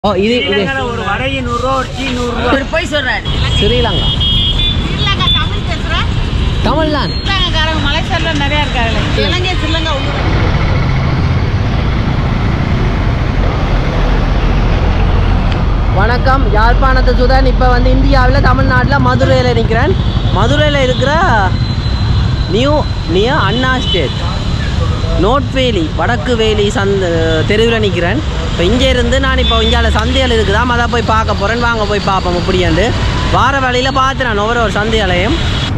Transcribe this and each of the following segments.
ஓ இது இது ஸ்ரீலங்கால ஒரு வடைக்கு நூறுரூவா ஒரு டீ நூறுரூவா ஒரு போய் சொல்றாரு ஸ்ரீலங்கா ஸ்ரீலங்கா தமிழ் பேசுறேன் தமிழ் தான் ஸ்ரீலங்காக்காரங்க மலேசியால நிறைய இருக்காங்களே இலங்கை ஸ்ரீலங்கா ஒண்ணு வணக்கம் யாழ்ப்பாணத்து சுதன் இப்போ வந்து இந்தியாவில் தமிழ்நாட்டில் மதுரையில் நிற்கிறேன் மதுரையில் இருக்கிற நியூ நியூ அண்ணா ஸ்டேட் நோட்வேலி வடக்கு வேலி சந்த தெருவில் நிற்கிறேன் இப்போ இங்கே இருந்து நான் இப்போ இந்தியாவில் சந்தையில் இருக்குதாம் அதை போய் பார்க்க போகிறேன் வாங்க போய் பார்ப்போம் இப்படியாண்டு வார வழியில் பார்த்து நான் ஒவ்வொரு ஒரு சந்தையாலையும்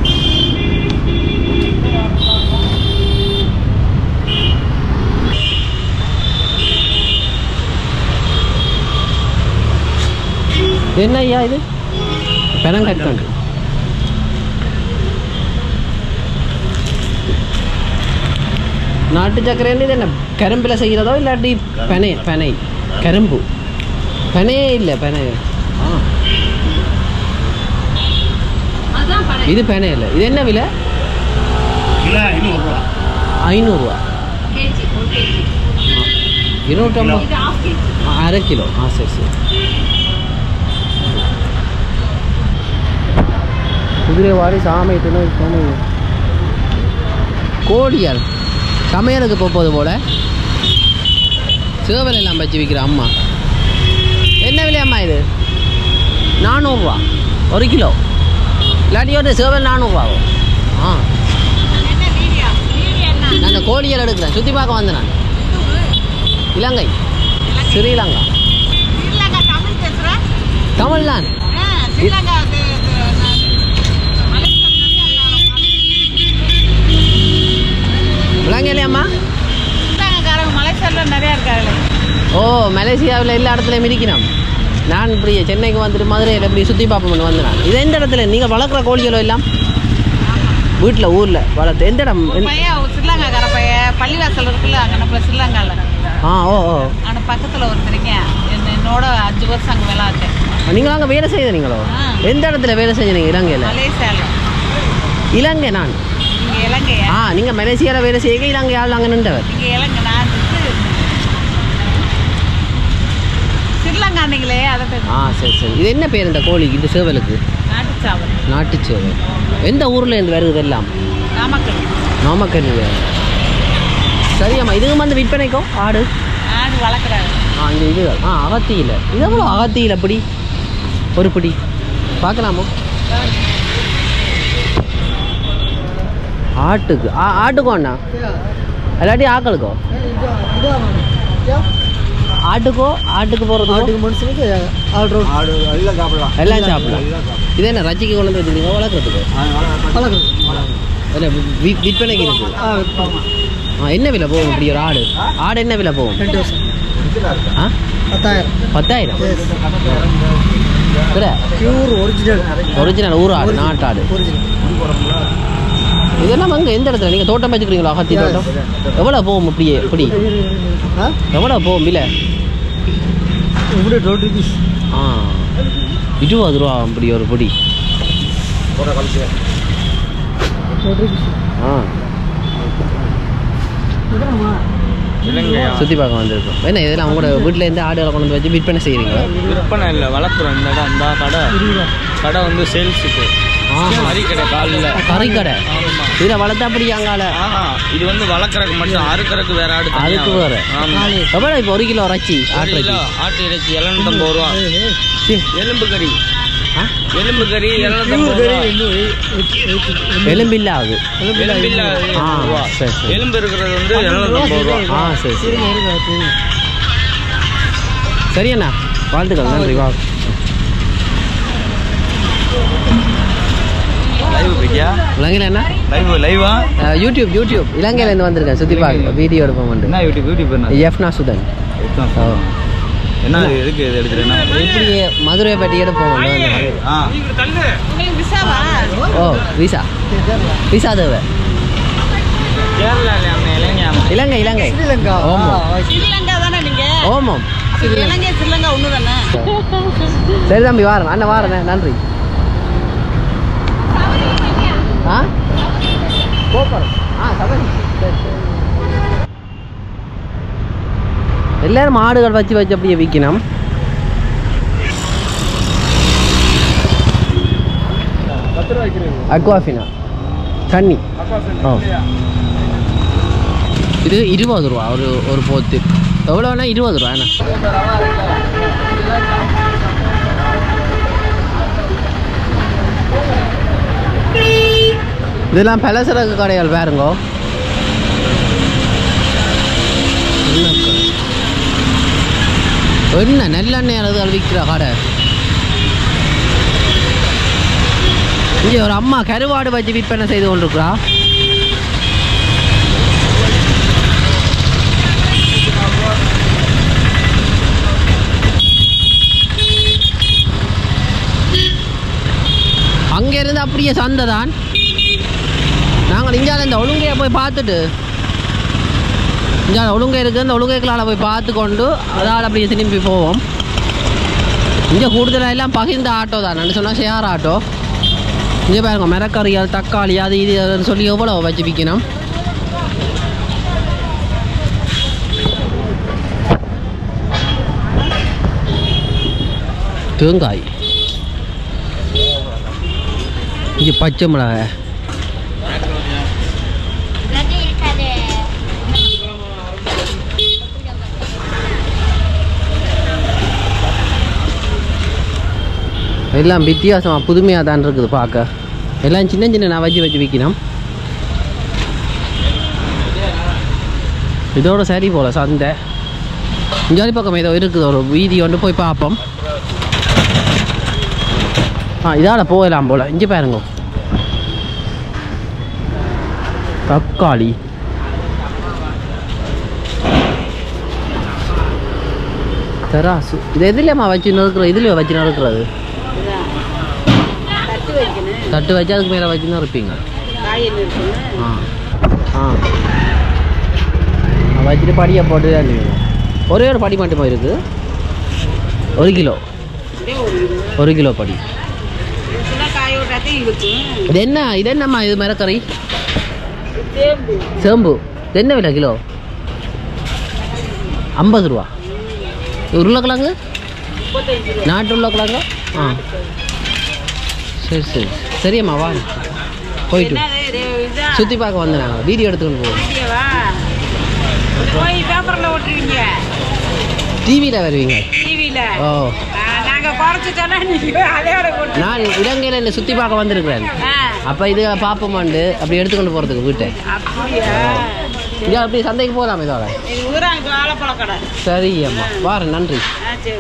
என்ன ஐயா இது பெனங்கற்கண்டு நாட்டு சக்கரைன்னு இது என்ன கரும்பில் செய்கிறதோ இல்லாட்டி பெனை பெனை கரும்பு பெனையே இல்லை பெனை ஆ அதான் பழைய இது பெனை இல்லை இது என்ன விலை கிலோ ஐநூறுரூவா ஐநூறுரூவா கேஜி ஒரு கேஜி இருநூற்றம்பது இது ஆஃப் கேஜி ஆ, அரை கிலோ ஆ சரி சரி குதிரைவாடி சாமை துணை சாமை கோழியால் சமையலுக்கு போகும்போது போல சேவல் எல்லாம் வச்சு விற்கிற அம்மா என்ன விலையம்மா இது நானூறுரூவா ஒரு கிலோ இல்லாட்டி ஒரு சேவல் நானூறுரூவாவும் ஆ என்ன வீடியோ வீடியோ என்ன நான் அந்த கோழியல் எடுக்கிறேன் சுற்றி பார்க்க வந்தேன் நான் இலங்கை ஸ்ரீலங்கா ஸ்ரீலங்கா தமிழ் பேசுறேன் தமிழ் தான் ஆ, ஸ்ரீலங்கா அது- அது நான் மலேசியால விளங்கலையம்மா ஸ்ரீலங்காக்காரங்க மலேசியால நிறைய இருக்காங்களே ஓ மலேசியாவில் எல்லா இடத்துலையும் இருக்கிறோம் நான் இப்படி சென்னைக்கு வந்துட்டு மதுரையில் இப்படி சுற்றி பார்ப்போம்னு வந்தேன் நான். இது எந்த இடத்துல நீங்கள் வளர்க்குற கோழிகளோ எல்லாம் வீட்டில் ஊரில் வளர்த்து எந்த இடம் ஒரு எந்த- பையன் ஒரு ஸ்ரீலங்காக்கார பையன் பள்ளிவாசல் இருக்குல்ல அங்கே நம்ம ஸ்ரீலங்கால ஆ ஓ ஓ அங்கே பக்கத்தில் ஒருத்தருங்க என்ன என்னோட அஞ்சு வருஷம் அங்கே விளாட்டேன் நீங்கள் அங்கே வேலை செய்த நீங்களோ ஆ. எந்த இடத்துல வேலை செஞ்சீங்க இலங்கையில் மலேசியால இலங்கை நான் இங்கே இலங்கையா ஆ நீங்கள் மலேசியாவில் வேலை செய்ய இலங்கை ஆள் அங்கே நின்றவர் இங்கே இலங்கை நான் வந்து ஸ்ரீலங்காண்டிங்களே அதை பேர் ஆ சரி சரி இது என்ன பேர் இந்த கோழிக்கு இந்த சேவலுக்கு நாட்டுச்சாவல் நாட்டுச் சேவல் எந்த ஊரில் இருந்து வருது எல்லாம் நாமக்கல் நாமக்கல் சரியாம்மா இதுவும் வந்து விற்பனைக்கோ ஆடு ஆடு வளர்க்குறாங்க ஆ இந்த இது ஆ அகத்தியில் இது எவ்வளோ அகத்தியில் பிடி ஒரு பிடி பார்க்கலாமோ ஆட்டுக்கு ஆ ஆட்டுக்கோ அண்ணா இல்லாட்டி ஆக்களுக்கோ ஆட்டுக்கோ ஆட்டுக்கு போகிறது ஆட்டுக்கு மனுஷனுக்கு ஆடு எல்லாம் சாப்பிடலாம் எல்லாம் சாப்பிடலாம் இது என்ன ரச்சிக்கு கொண்டு வந்து வச்சுருக்கீங்க வளர்க்குறதுக்கு இல்லை வி- விற்பனைக்கு இருக்குது ஆ என்ன விலை போகும் இப்படி ஒரு ஆடு ஆடு என்ன விலை போகும் ஆ பத்தாயிரம் பத்தாயிரம் இல்லை பியூர் ஒரிஜினல் ஒரிஜினல் ஊர் ஆடு நாட்டாடு இதெல்லாம் அங்கே எந்த இடத்துல நீங்கள் தோட்டம் வச்சுக்கிறீங்களா அகத்தி தோட்டம் எவ்வளோ போகும் இப்படியே இப்படி ஆ எவ்வளோ போகும் விலை இப்படி டுவெண்ட்டி ருபீஸ் ஆ இருபது ரூபா இப்படி ஒரு பொடி டுவெண்ட்டி ருபீஸ் ஆ சுற்றி பார்க்க வந்திருக்கோம் என்ன இதெல்லாம் உங்களோட வீட்டில் இருந்து ஆடுகளை கொண்டு வந்து வச்சு விற்பனை செய்கிறீங்களா விற்பனை இல்லை வளர்க்குறோம் இந்த இடம் இந்த கடை கடை வந்து சேல்ஸுக்கு ஆ கறி கடை காலில் கறி கடை இதில் வளர்த்தா அப்படி அங்கால ஆஹா இது வந்து வளர்க்குறதுக்கு மட்டும் அறுக்கறதுக்கு வேற ஆடு தனியா அதுக்கு வரும். வேற. ஆமா எவ்வளோ இப்போ ஒரு கிலோ இறைச்சி ஒரு ஆட்டு கிலோ இறைச்சி ஆட்டு இறைச்சி எழுநூத்தம்பது ரூபா சி, எலும்பு கறி ஆ எலும்பு கறி எழுநூத்தம்பது ரூபா எலும்பில்ல ஆகுது எலும்பு இல்ல ஆ சரி சரி எலும்பு இருக்கிறது வந்து எழுநூத்தம்பது ரூபா ஆ சரி சரி சரி அண்ணா வாழ்த்துக்கள் நன்றி வா லைவ் பையா இலங்கையில் என்ன லைவ் லைவா அஹ், யூடியூப் யூடியூப் இலங்கையிலேருந்து வந்திருக்கேன் சுற்றி பார்க்க வீடியோ எடுப்போம் என்ன யூடியூப் யூடியூப் என்ன எஃப்னா சுதன் ஓ என்ன இது எதுக்கு இது எடுத்துறேன்னா இப்படி மதுரை பட்டி எடுப்போம் ஆ உங்களுக்கு விசாவா ஓ விசா விசா தேவை கேரளால அண்ணன் இளைஞர் இலங்கை இலங்கை ஸ்ரீலங்கா ஓமம் ஸ்ரீலங்கா தானே நீங்க ஓமம் அப்ப இலங்கை ஸ்ரீலங்கா ஒன்று தானே சரி தம்பி வாரேன் அண்ணன் வாரேண்ணே நன்றி ஆ போகிறோம் ஆ சபரி சரி சரி எல்லாரும் மாடுகள் வச்சு வச்சு அப்படியே விற்கணும் பத்து ரூபா வைக்கிறது அக்வாஃபினா தண்ணி ஓ இது இருபது ரூபா ஒரு ஒரு போத்து எவ்வளோனா இருபது ரூபா என்ன இதெல்லாம் பலசரக்கு கடைகள் பாருங்கோ என்ன நல்லெண்ணெய் அளவு விற்கிற கடை இங்கே ஒரு அம்மா கருவாடு வச்சு விற்பனை செய்து கொண்டிருக்கிறா அங்கே இருந்து அப்படியே சந்தை தான் நாங்கள் இந்தியாவில் இந்த ஒழுங்கையை போய் பார்த்துட்டு இந்தியாவில் ஒழுங்கை இருக்குது அந்த ஒழுங்கைகளால் போய் பார்த்து கொண்டு அதால் அப்படியே திரும்பி போவோம் இங்கே கூடுதலாக எல்லாம் பகிர்ந்த ஆட்டோ தான் சொன்னால் ஷேர் ஆட்டோ இங்கே பாருங்க மிரக்கறியால் தக்காளி அது இது அதுன்னு சொல்லி எவ்வளோ வச்சு விற்கணும் தேங்காய் இங்கே பச்சை மிளகாய் எல்லாம் வித்தியாசமாக புதுமையாக தான் இருக்குது பார்க்க எல்லாம் சின்ன சின்ன நான் வச்சு வச்சு விற்கணும் இதோட சரி போல சந்தை இஞ்சாலி பக்கம் ஏதோ இருக்குது ஒரு வீதி ஒன்று போய் பார்ப்போம் ஆ இதால் போகலாம் போல் இங்கே பாருங்க தக்காளி தராசு இது எதுலையம்மா வச்சு நறுக்கிற இதுலையோ வச்சு நறுக்கிறது தட்டு வைக்கணும் தட்டு வச்சு அதுக்கு மேலே வச்சு நறுப்பீங்க காயில் இருக்கணும் ஆ ஆ ஆ, வச்சுட்டு படியை போட்டு தான் செய்யணும். ஒரே ஒரு படி மட்டுமா இருக்குது ஒரு கிலோ இதே ஒரு இது ஒரு கிலோ படி இதுக்குள்ள காய விட்டாதே இருக்கும் இது என்ன இது என்னம்மா இது மிரக்கறி தேம்பு சேம்பு இது என்ன விலை கிலோ ஐம்பது ரூபா உருளைக்கிழங்கு முப்பத்தஞ்சு ரூபா நாட்டு உருளைக்கிழங்கு ஆ சரி சரி சரியம்மா வா போயிட்டு என்னது இது இதா சுற்றி பார்க்க வந்து நாங்கள் வீடியோ எடுத்துக்கிட்டு போவோம் வீடியோவா போய் பேப்பரில் ஓட்டுருவீங்க டிவியில் வருவீங்க டிவியில் ஓ நாங்கள் குறைச்சிட்டோன்னா நீங்கள் அதோட கொண்டு நான் இலங்கையில் என்னை சுற்றி பார்க்க வந்திருக்கிறேன் ஆ அப்போ இது பார்ப்போமாண்டு அப்படி எடுத்துக்கொண்டு போகிறதுக்கு வீட்டை அப்படியா இங்கே அப்படி சந்தைக்கு போகலாம் இதோட இது ஊராங்க வாழைப்பழ கடை சரி அம்மா வாரேன் நன்றி ஆ சரி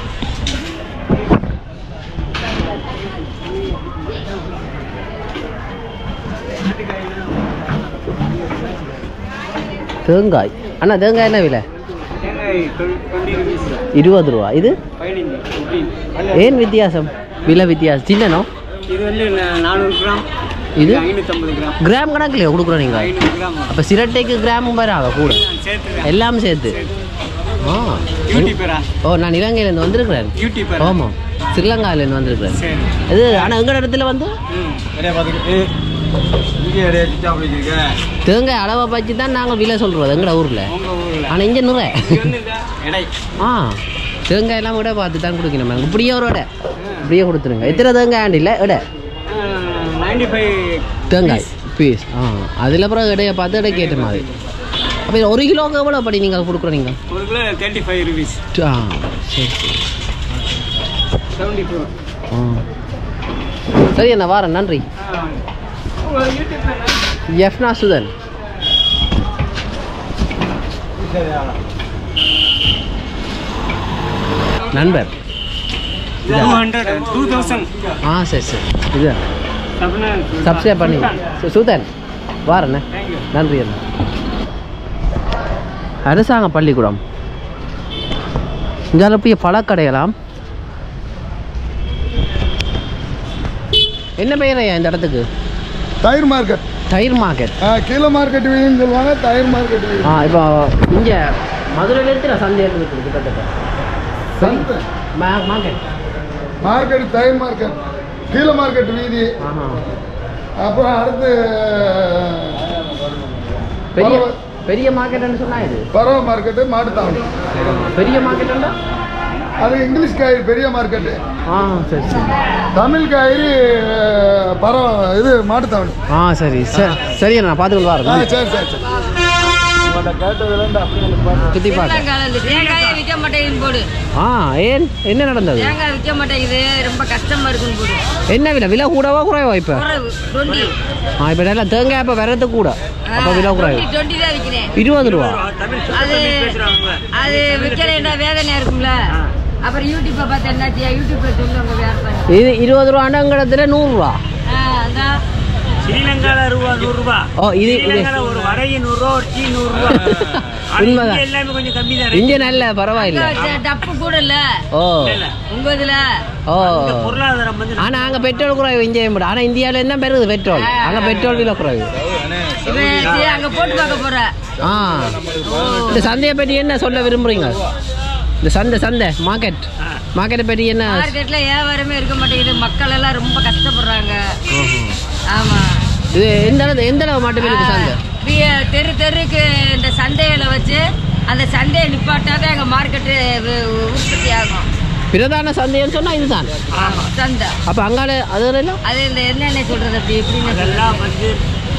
தேங்காய் அண்ணா தேங்காய் என்ன விலை தேங்காய் டுவெண்ட்டி ருபீஸ் இருபது ரூபா இது பதினஞ்சு ஃபிஃப்டீன் ஏன் வித்தியாசம் விலை வித்தியாசம் சின்னனோ இது வந்து நானூறு கிராம் இது ஐநூற்றம்பது கிராம் கிராம் கணக்கில் கொடுக்குறோம் நீங்கள் ஐநூறு கிராம் அப்போ சிரட்டைக்கு கிராமும் வராத கூட சேர்த்து எல்லாம் சேர்த்து ஆ யூடியூபரா ஓ நான் இலங்கையிலேருந்து வந்திருக்கிறேன் யூடியூபர் ஆமாம் ஸ்ரீலங்காவிலேருந்து வந்திருக்கிறேன் சரி இது ஆனால் எங்கள் இடத்துல வந்து ம் நிறைய பார்த்துக்கிட்டு இங்கே நிறைய சுத்தா பிடிச்சிருக்க தேங்காய் அளவை பற்றி தான் நாங்கள் விலை சொல்கிறோம் எங்கட ஊரில் உங்கள் ஊரில் ஆனால் இங்கே நிறை இது வந்து இந்த எடை ஆ தேங்காய் எல்லாம் விட பார்த்து தான் கொடுக்கணும் மேம் இப்படியே ஒரு விட இப்படியே கொடுத்துருங்க எத்தனை தேங்காய் ஆண்டு இல்லை விட நைன்டி ஃபைவ் தேங்காய் பீஸ் ஆ அதில் அப்புறம் இடையை பார்த்து இடை கேட்ட மாதிரி அப்போ ஒரு கிலோக்கு எவ்வளோ படி நீங்கள் கொடுக்குறீங்க ஒரு கிலோ தேர்ட்டி ஃபைவ் ருபீஸ் ஆ சரி சரி செவன்டி ஃபோர் ஆ சரி அண்ணா வாரேன் நன்றி உங்கள் யூடியூப்ல எஃப்னா சுதன் நண்பர் டூ ஹண்ட்ரட் டூ தௌசண்ட் ஆ சரி சரி இது சப்ஸ்கிரைப் பண்ணி சு- சுதன் வாரண்ணே தேங்க்யூ நன்றி அண்ணா அரசாங்க பள்ளிக்கூடம் இங்கே போய் பழக்கடையலாம் என்ன பெயர் ஐயா இந்த இடத்துக்கு தயிர் மார்க்கெட் தயிர் மார்க்கெட் ஆ, கீழே மார்க்கெட் வீதின்னு சொல்லுவாங்க தயிர் மார்க்கெட் வீதி ஆ இப்போ இங்கே மதுரையில இருந்து நான் சந்தை இருக்குது கிட்டத்தட்ட சந்தை. மா- மார்க்கெட் மார்க்கெட் தயிர் மார்க்கெட் கீழே மார்க்கெட் வீதி ஆஹா அப்புறம் அடுத்து பெரிய பரவ- பெரிய மார்க்கெட்னு சொன்னா இது பறவை மார்க்கெட்டு மாட்டுத்தாவணி பெரிய மார்க்கெட்டுண்டா அது இங்கிலீஷ் காய்கறி பெரிய மார்க்கெட்டு ஆ சரி சரி தமிழ் காய்கறி அஹ், பரவ இது மாட்டுத்தாவணி ஆ சரி சரி சரி நான் பார்த்துக்கொண்டு ஆ வரேன் சரி சரி சரி சுற்றி பார்க்க தேங்காயை விற்க மாட்டேங்குது போடு ஆ ஏன் என்ன நடந்தது தேங்காய் விற்க மாட்டேங்குது ரொம்ப கஷ்டமா இருக்குன்னு போடு என்ன விலை விலை கூடவா குறைவா இப்போ குறைவு டுவெண்ட்டி ஆ இப்போ நல்லா தேங்காய் இப்போ விரது கூட அப்போ விலை குறைவு டுவெண்ட்டி தான் விற்கிறேன் இருபது ரூபா அது அது விற்கலைன்னா வேதனையா இருக்கும்ல அப்புறம் யூடியூப்பை பார்த்து என்னாச்சு யூடியூப்ல சொல்லுவாங்க வியாபாரம் இது இருபது ரூபா அண்டங்கிடத்துல நூறுரூவா ஆ, அதான் ஸ்ரீலங்கால ரூபா நூறு ரூபா ஓ இது இது ஸ்ரீலங்கால ஒரு வடையை நூறு ரூபா ஒரு டீ நூறு ரூபா ஆனா இங்க உண்மைதான். எல்லாமே கொஞ்சம் கம்மி தான் இங்கே நல்ல பரவாயில்ல அங்க டப்பு கூட இல்ல ஓ உங்க இதுல ஓ பொருளாதாரம் வந்து ஆனா அங்க பெட்ரோல் குறைவு இங்கே ஆனா இந்தியாவில் என்ன பெருது பெட்ரோல் அங்க பெட்ரோல் விலை குறைவு இவன் சரி, அங்க போட்டு பார்க்க போற ஆ இந்த சந்தையை பற்றி என்ன சொல்ல விரும்புறீங்க இந்த சந்தை சந்தை மார்க்கெட் மார்க்கெட்டை பற்றி என்ன மார்க்கெட்ல வியாபாரமே இருக்க மாட்டேங்குது மக்கள் எல்லாம் ரொம்ப கஷ்டப்படுறாங்க ஆமா இது எந்த அளவு எந்த அளவு மட்டுமே இருக்கு சந்தை வி- தெரு தெருக்கு இந்த சந்தைகளை வச்சு அந்த சந்தையை நிப்பாட்டாதான் எங்க மார்க்கெட்டு உற்பத்தி ஆகும் பிரதான சந்தைன்னு சொன்னா இதுதான் ஆமா சந்தை அப்ப அங்கால அதுல எல்லாம் அது இந்த என்னென்ன சொல்றது அப்படி எப்படின்னு சொல்றது? எல்லாம் வந்து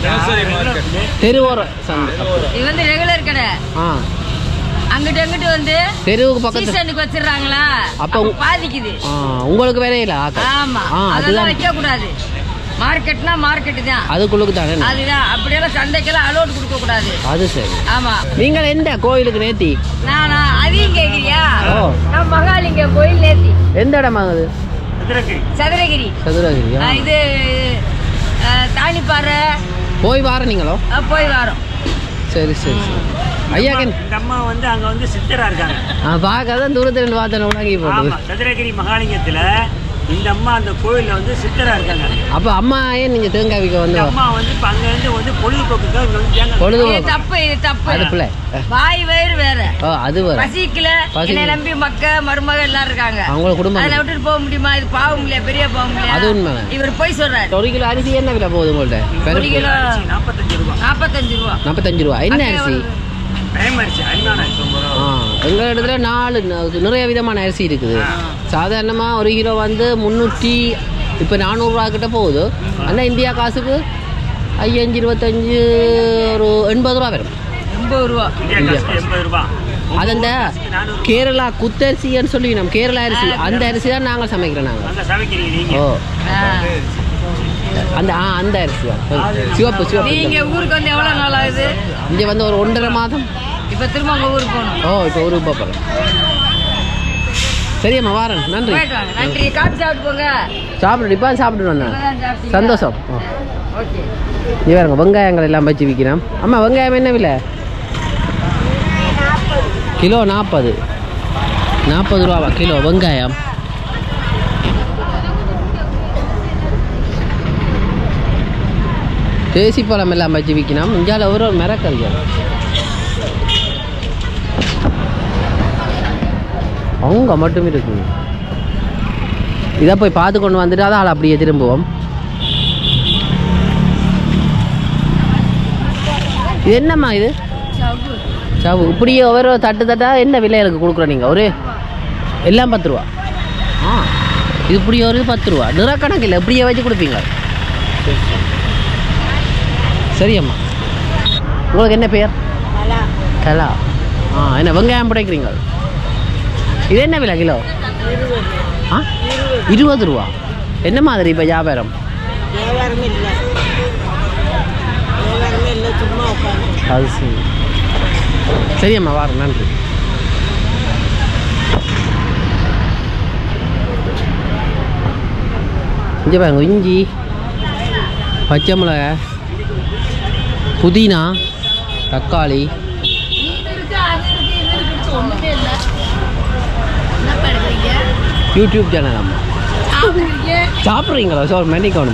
தெருவோர சந்தை இது வந்து ரெகுலர் கடை ஆ அங்கிட்டு அங்கிட்டு வந்து தெருவுக்கு பக்கத்து சீசனுக்கு வச்சிடுறாங்களா அப்ப அப்ப உ- பாதிக்குது ஆ உங்களுக்கு வேற இல்ல ஆக்கா ஆமா ஆ அதெல்லாம் அதுதான் வைக்க கூடாது மார்க்கெட்னா மார்க்கெட்டு தான் அதுக்குள்ளுக்கு தானே அதுதான் அப்படியெல்லாம் சந்தைக்கெல்லாம் அலோட் கொடுக்க கூடாது அது சரி ஆமா நீங்கள் எந்த கோயிலுக்கு நேத்தி நானா அதையும் கேக்குறியா ஓ. நான் மகாலிங்க கோயில் நேத்தி எந்த இடமா அது குதிரைக்கு சதுரகிரி சதுரகிரியா ஆ, இது அஹ், தாணிப்பாறை போய் வார நீங்களோ அஹ், போய் வரோம் சரி சரி சரி ஐயா கன் இந்த அம்மா வந்து அங்க வந்து சித்தரா இருக்காங்க ஆ பார்க்காதான் தூரத்துல இருந்து பார்த்தேன் உணங்கி போட்டது ஆமா சதுரகிரி மகாலிங்கத்துல இந்த அம்மா அந்த கோயில்ல வந்து சித்தரா இருக்காங்க அப்ப அம்மா ஏன் நீங்க தேங்காய் விற்க வந்து இந்த அம்மா வந்து இப்ப அங்க இருந்து வந்து பொழுதுபோக்குக்காக இங்க வந்து தேங்காய் இது பொழுதுபோக்கு தப்பு இது தப்பு அது பிள்ளை அஹ், வாய் வயிறு வேற ஓ அது வர பசிக்கல பசிக்கல. என்னை நம்பி மக்க மருமக எல்லாரும் இருக்காங்க அவங்கள குடும்பம் அதில் விட்டுட்டு போக முடியுமா இது பாவம் இல்லையா பெரிய பாவம் இல்லையா அது உண்மைதான். இவர் போய் சொல்றாரு ஒரு கிலோ அரிசி என்ன விலை போகுது உங்கள்ட்ட ஒரு பெருப்பு கிலோ நாற்பத்தஞ்சு ரூபா நாற்பத்தஞ்சு ரூபா நாற்பத்தஞ்சு ரூபா என்ன அங்கே அரிசி ஒரு- டைம் ஆயிடுச்சு அரிமான ஆ எங்கள் இடத்துல நாலு ந- நிறைய விதமான அரிசி இருக்குது சாதாரணமாக ஒரு கிலோ வந்து முந்நூற்றி இப்போ நானூறுரூவா கிட்ட போகுது ஆனால் இந்தியா காசுக்கு ஐயஞ்சு இருபத்தஞ்சு ஒரு எண்பது ரூபா வரும் எண்பது ரூபா இந்தியா காசு எண்பது ரூபா அது அந்த கேரளா குத்தரிசின்னு சொல்லி நம்ம கேரளா அரிசி அந்த அரிசி தான் நாங்கள் சமைக்கிறோம் நாங்கள் அங்க சமைக்கிறீங்க நீங்க ஓ ஆ. அந்த ஆ அந்த அரிசி தான் சிவப்பு சிவப்பு நீங்க ஊருக்கு வந்து எவ்வளவு நாள் ஆகுது இங்கே வந்து ஒரு ஒன்றரை மாதம் இப்ப திரும்ப உங்க ஊருக்கு போகணும் ஓ இப்போ ஒரு ரூபா போகிறேன் சரியம்மா வாரேன் நன்றி போயிட்டு வாங்க நன்றி காப்பி சாப்பிட்டு போங்க சாப்பிட்டு இப்போ சாப்பிட்டு வந்தேன் இப்பதான் சாப்பிட்டீங்களா? சந்தோஷம் ஓ ஓகே நீ பாருங்க வெங்காயங்கள் எல்லாம் வச்சு விற்கிறோம் அம்மா வெங்காயம் என்ன விலை கிலோ நாற்பது நாற்பது ரூபாவா கிலோ வெங்காயம் தேசி பழம் எல்லாம் வச்சு விற்கணும் இஞ்சால ஒரு ஒரு மிரக்கறியா அவங்க மட்டும் இருக்குங்க இதை போய் பார்த்து கொண்டு வந்துட்டு அதான் அப்படியே திரும்புவோம் இது என்னம்மா இது சவு இப்படியே ஒவ்வொரு தட்டு தட்டா என்ன விலைகளுக்கு கொடுக்குறோம் நீங்கள் ஒரு எல்லாம் பத்து ரூபா ஆ இது இப்படி ஒரு பத்து ரூபா நிறக்கணக்கு இல்லை இப்படியே வச்சு கொடுப்பீங்க சரி அம்மா உங்களுக்கு என்ன பேர் கலா ஆ என்ன வெங்காயம் படைக்கிறீங்க இது என்ன விலை கிலோ ஆ இருபது ரூபா என்ன மாதிரி இப்போ வியாபாரம் வியாபாரமே இல்லை வியாபாரமே இல்லை சும்மா உட்காந்து அது சரி சரி அம்மா வாரம் நன்றி இங்கே பாருங்க இஞ்சி பச்சை மிளகா புதினா தக்காளி யூடியூப் சேனல் அம்மா சாப்பிட்றீங்களா சார் மெனிக்கணும்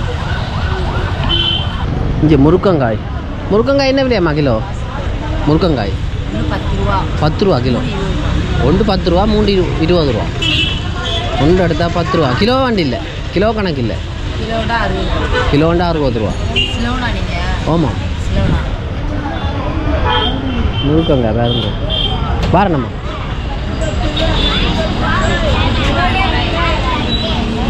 இங்கே முருக்கங்காய் முருக்கங்காய் என்ன விலையாம்மா கிலோ முருக்கங்காய் பத்து ரூபா பத்து ரூபா கிலோ ஒன்று பத்து ரூபா மூன்று இரு இருபது ரூபா ஒன்று எடுத்தால் பத்து ரூபா கிலோ வண்டி இல்லை கிலோ கணக்கு இல்லை கிலோடா அறுபது ரூபா கிலோண்டா அறுபது ரூபா கிலோனா நீங்க ஆமாம் கிலோனா முழுக்கங்க வேறுங்க பாருங்கம்மா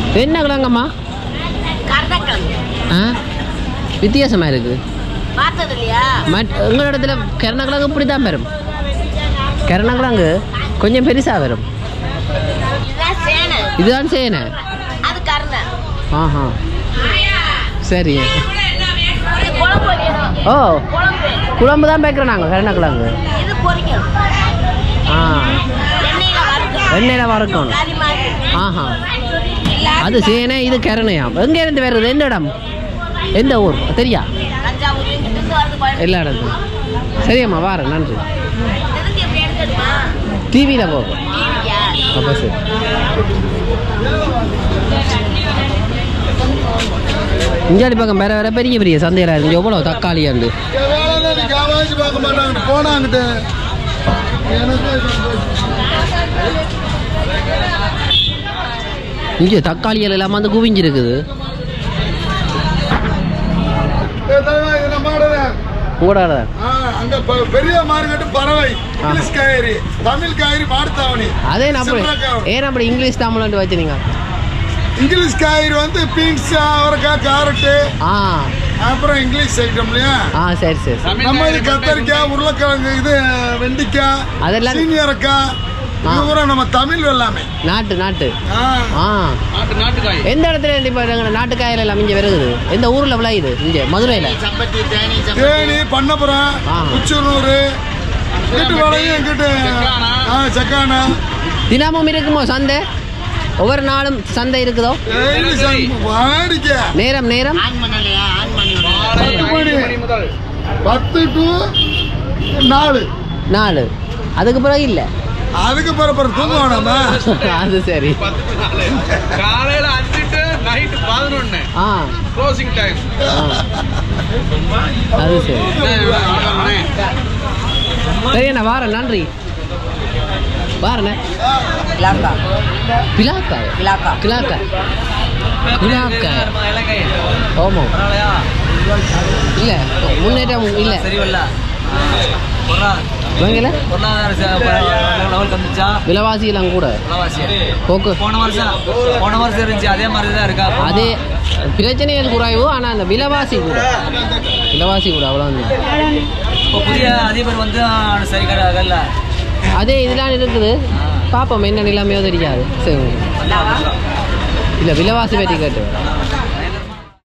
என்ன கிழங்கம்மா கருணக்கிழங்கு ஆ வித்தியாசமாக இருக்குது பார்த்தது இல்லையா மட் உங்களோட இடத்துல கருணக்கிழங்கு இப்படி தான் வரும் கருணக்கிழங்கு கொஞ்சம் பெருசாக வரும் இதுதான் சேனை இதுதான் சேனை அது கருணை ஆஹா சரி இது குழம்பு வைக்கணும் ஓ குழம்பு குழம்பு தான் பேக்கிறோம் நாங்கள் கருணக்கிழங்கு இது பொரிக்கணும் ஆ எண்ணெயில வறுக்கணும் எண்ணெயில் வறுக்கணும் கறி மாதிரி ஆஹா எல்லாரும் அது சேனை இது கருணையாம் எங்கே இருந்து வருது எந்த இடம் எந்த ஊர் தெரியா தஞ்சாவூர் இங்கிட்டு இருந்து வருது கோயம்புத்தூர். எல்லா இடத்தும் சரியம்மா வாரேன் நன்றி எதுக்கு எப்படி எடுக்கணுமா டிவியில் போகும் டிவியா அப்போ சரி இஞ்சாடி பக்கம் வேற வேற பெரிய பெரிய சந்தையில் இருக்கு எவ்வளோ தக்காளி ஆண்டு வேலை நீ காவாச்சு பார்க்க மாட்டாங்க போனாங்கிட்டு எனக்கு இங்கே தக்காளி எல்லாம் வந்து குவிஞ்சிருக்குது ஏ, தலைவா, இது நம்ம ஆடுறேன். உங்களோட ஆ, அங்க ப- பெரிய மார்க்கெட் பறவை இங்கிலீஷ் காய்கறி தமிழ் காய்கறி மாடுத்தாவணி அதே நம்ம சிம்ரக்காவணி. ஏன் அப்படி இங்கிலீஷ் தமிழ்ன்ட்டு வச்சுனீங்க இங்கிலீஷ் காய்கறி வந்து பீன்ஸ் அவரைக்காய் கேரட்டு ஆ அப்புறம் இங்கிலீஷ் ஐட்டம் இல்லையா ஆ சரி சரி சரி நம்ம இது கத்தரிக்காய் உருளைக்கிழங்கு இது வெண்டிக்காய் அதெல்லாம் சீனியரக்காய் ஆ. இது பூரா நம்ம தமிழ் எல்லாமே நாட்டு நாட்டு ஆ. ஆ நாட்டு நாட்டுக்காய் எந்த இடத்துல இப்போ நாங்கள் நாட்டுக்காயில் எல்லாம் இங்கே வருகுது எந்த ஊரில் விளையுது இங்கே மதுரையில் தேனி பண்ணபுரம் ஆ. உச்சனூர் இங்கிட்டு வளையும் இங்கிட்டு ஆ சக்கானா தினமும் இருக்குமோ சந்தை ஒவ்வொரு நாளும் சந்தை இருக்குதோ டெய்லி சந்தை. வாடிக்கை நேரம் நேரம் பத்து மணி பத்து டு நாலு நாலு அதுக்கு பிறகு இல்லை அதுக்கு பிறப்பு தூங்குவோம் நம்ம அது சரி காலையில அஞ்சுட்டு நைட்டு பதினொன்னு ஆ க்ளோசிங் டைம் ஆ. அது சரி சரி அண்ணா வாரேன் நன்றி வாரண்ணே இலாக்கா பிலாக்காய் இலாக்கா கிலாக்காய் கிலாக்காய் ஆமாம் இல்லை முன்னேற்றம் இல்லை சரிவல்ல வாங்கல பொருளாதார லெவலுக்கு வந்துச்சா விலைவாசி எல்லாம் கூட விலைவாசி போக்கு போன வருஷம் போன வருஷம் இருந்துச்சு அதே மாதிரி தான் இருக்கா அதே பிரச்சனைகள் குறைவு ஆனால் அந்த விலைவாசி கூட விலைவாசி கூட அவ்வளோ இப்போ புதிய அதிபர் வந்து சரி கிடையாதுல்ல அதே இதெல்லாம் இருக்குது பார்ப்போம் என்ன நிலைமையோ தெரியாது சரி இல்லை விலைவாசி பற்றி கேட்டு